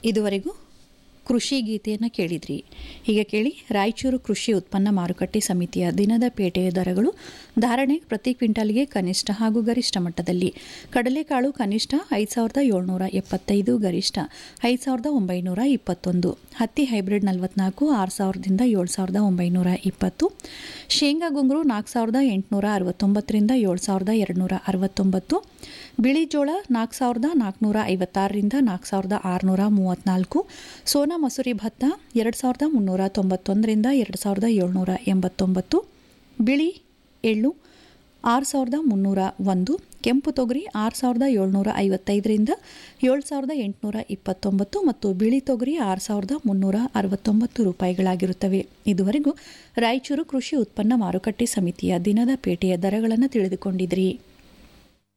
ಇದುವರೆಗೂ ಕೃಷಿ ಗೀತೆಯನ್ನು ಕೇಳಿದ್ರಿ ಈಗ ಕೇಳಿ ರಾಯಚೂರು ಕೃಷಿ ಉತ್ಪನ್ನ ಮಾರುಕಟ್ಟೆ ಸಮಿತಿಯ ದಿನದ ಪೇಟೆಯ ದರಗಳು ಧಾರಣೆ ಪ್ರತಿ ಕ್ವಿಂಟಾಲ್ಗೆ ಕನಿಷ್ಠ ಹಾಗೂ ಗರಿಷ್ಠ ಮಟ್ಟದಲ್ಲಿ ಕಡಲೆಕಾಳು ಕನಿಷ್ಠ ಐದು ಸಾವಿರದ ಏಳ್ನೂರ ಎಪ್ಪತ್ತೈದು ಗರಿಷ್ಠ ಐದು ಸಾವಿರದ ಒಂಬೈನೂರ ಇಪ್ಪತ್ತೊಂದು ಹತ್ತಿ ಹೈಬ್ರಿಡ್ ನಲವತ್ನಾಲ್ಕು ಆರು ಸಾವಿರದಿಂದ ಏಳು ಸಾವಿರದ ಒಂಬೈನೂರ ಇಪ್ಪತ್ತು ಶೇಂಗಾ ಗುಂಗುರು ನಾಲ್ಕು ಸಾವಿರದ ಎಂಟುನೂರ ಅರವತ್ತೊಂಬತ್ತರಿಂದ ಏಳು ಸಾವಿರದ ಎರಡುನೂರ ಅರವತ್ತೊಂಬತ್ತು ಬಿಳಿ ಜೋಳ ನಾಲ್ಕು ಸಾವಿರದ ನಾಲ್ಕುನೂರ ಐವತ್ತಾರರಿಂದ ನಾಲ್ಕು ಸಾವಿರದ ಆರುನೂರ ಮೂವತ್ತ್ನಾಲ್ಕು ಸೋನಾ ಮಸೂರಿ ಭತ್ತ ಎರಡು ಸಾವಿರದ ಮುನ್ನೂರ ತೊಂಬತ್ತೊಂದರಿಂದ ಎರಡು ಸಾವಿರದ ಏಳ್ನೂರ ಎಂಬತ್ತೊಂಬತ್ತು ಬಿಳಿ ಎಳ್ಳು ಆರು ಸಾವಿರದ ಮುನ್ನೂರ ಒಂದು ಕೆಂಪು ತೊಗರಿ ಆರು ಸಾವಿರದ ಏಳ್ನೂರ ಐವತ್ತೈದರಿಂದ ಏಳು ಸಾವಿರದ ಎಂಟುನೂರ ಇಪ್ಪತ್ತೊಂಬತ್ತು ಮತ್ತು ಬಿಳಿ ತೊಗರಿ ಆರು ಸಾವಿರದ ಮುನ್ನೂರ ಅರವತ್ತೊಂಬತ್ತು ರೂಪಾಯಿಗಳಾಗಿರುತ್ತವೆ ಇದುವರೆಗೂ ರಾಯಚೂರು ಕೃಷಿ ಉತ್ಪನ್ನ ಮಾರುಕಟ್ಟೆ ಸಮಿತಿಯ ದಿನದ ಪೇಟೆಯ ದರಗಳನ್ನು ತಿಳಿದುಕೊಂಡಿದ್ರಿ